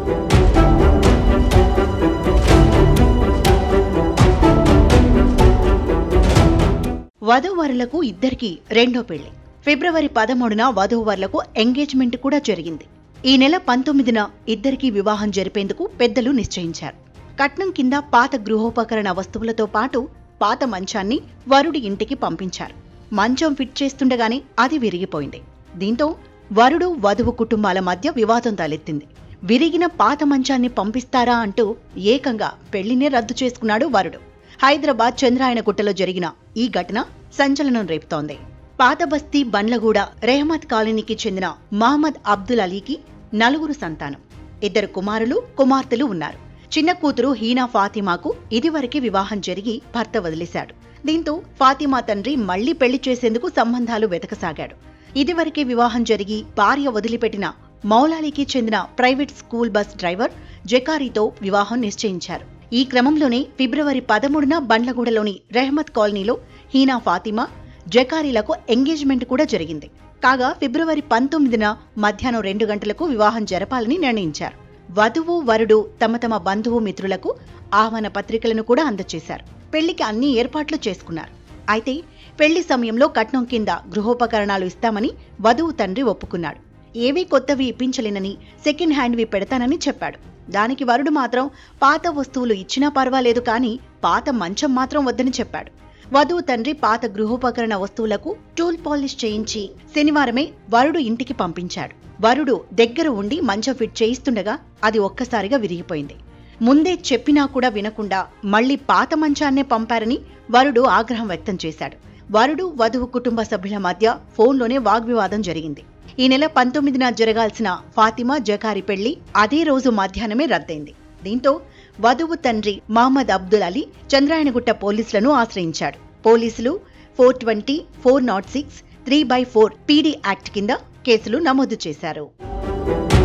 వధూవరులకు ఇద్దరికి రెండో పెళ్లి ఫిబ్రవరి పదమూడున వధూవరులకు ఎంగేజ్మెంట్ కూడా జరిగింది ఈ నెల పంతొమ్మిదిన ఇద్దరికీ వివాహం జరిపేందుకు పెద్దలు నిశ్చయించారు కట్నం కింద పాత గృహోపకరణ వస్తువులతో పాటు పాత మంచాన్ని వరుడి ఇంటికి పంపించారు మంచం ఫిట్ చేస్తుండగానే అది విరిగిపోయింది దీంతో వరుడు వధువు కుటుంబాల మధ్య వివాదం తలెత్తింది విరిగిన పాత మంచాన్ని పంపిస్తారా అంటూ ఏకంగా పెళ్లినే రద్దు చేసుకున్నాడు వరుడు హైదరాబాద్ చంద్రాయణగుట్టలో జరిగిన ఈ ఘటన సంచలనం రేపుతోంది పాత బస్తీ బండ్లగూడ రెహమత్ కాలనీకి చెందిన మహమ్మద్ అబ్దుల్ అలీకి నలుగురు సంతానం ఇద్దరు కుమారులు కుమార్తెలు ఉన్నారు చిన్న కూతురు హీనా ఫాతిమాకు ఇదివరకే వివాహం జరిగి భర్త వదిలేశాడు దీంతో ఫాతిమా తండ్రి మళ్లీ పెళ్లి చేసేందుకు సంబంధాలు వెతకసాగాడు ఇదివరకే వివాహం జరిగి భార్య వదిలిపెట్టిన మౌలాలికి చెందిన ప్రైవేట్ స్కూల్ బస్ డ్రైవర్ జకారీతో వివాహం నిశ్చయించారు ఈ క్రమంలోనే ఫిబ్రవరి పదమూడున బండ్లగూడలోని రెహమత్ కాలనీలో హీనా ఫాతిమా జకారీలకు ఎంగేజ్మెంట్ కూడా జరిగింది కాగా ఫిబ్రవరి పంతొమ్మిదిన మధ్యాహ్నం రెండు గంటలకు వివాహం జరపాలని నిర్ణయించారు వధువు వరుడు తమ తమ బంధువు మిత్రులకు ఆహ్వాన పత్రికలను కూడా అందజేశారు పెళ్లికి అన్ని ఏర్పాట్లు చేసుకున్నారు అయితే పెళ్లి సమయంలో కట్నం కింద గృహోపకరణాలు ఇస్తామని వధువు తండ్రి ఒప్పుకున్నాడు ఏవీ కొత్తవి ఇప్పించలేనని సెకండ్ హ్యాండ్వి పెడతానని చెప్పాడు దానికి వరుడు మాత్రం పాత వస్తువులు ఇచ్చినా పర్వాలేదు కానీ పాత మంచం మాత్రం వద్దని చెప్పాడు వధువు తండ్రి పాత గృహోపకరణ వస్తువులకు టూల్ పాలిష్ చేయించి శనివారమే వరుడు ఇంటికి పంపించాడు వరుడు దగ్గర ఉండి మంచం ఫిట్ చేయిస్తుండగా అది ఒక్కసారిగా విరిగిపోయింది ముందే చెప్పినా కూడా వినకుండా మళ్లీ పాత మంచాన్నే పంపారని వరుడు ఆగ్రహం వ్యక్తం చేశాడు వరుడు వధువు కుటుంబ సభ్యుల మధ్య ఫోన్లోనే వాగ్వివాదం జరిగింది ఈ నెల పంతొమ్మిదిన జరగాల్సిన ఫాతిమా జకారి పెళ్లి అదే రోజు మధ్యాహ్నమే రద్దయింది దీంతో వధువు తండ్రి మహమ్మద్ అబ్దుల్ అలీ చంద్రాయణగుట్ట పోలీసులను ఆశ్రయించాడు పోలీసులు four twenty four naught six three by four PD act కింద కేసులు నమోదు చేశారు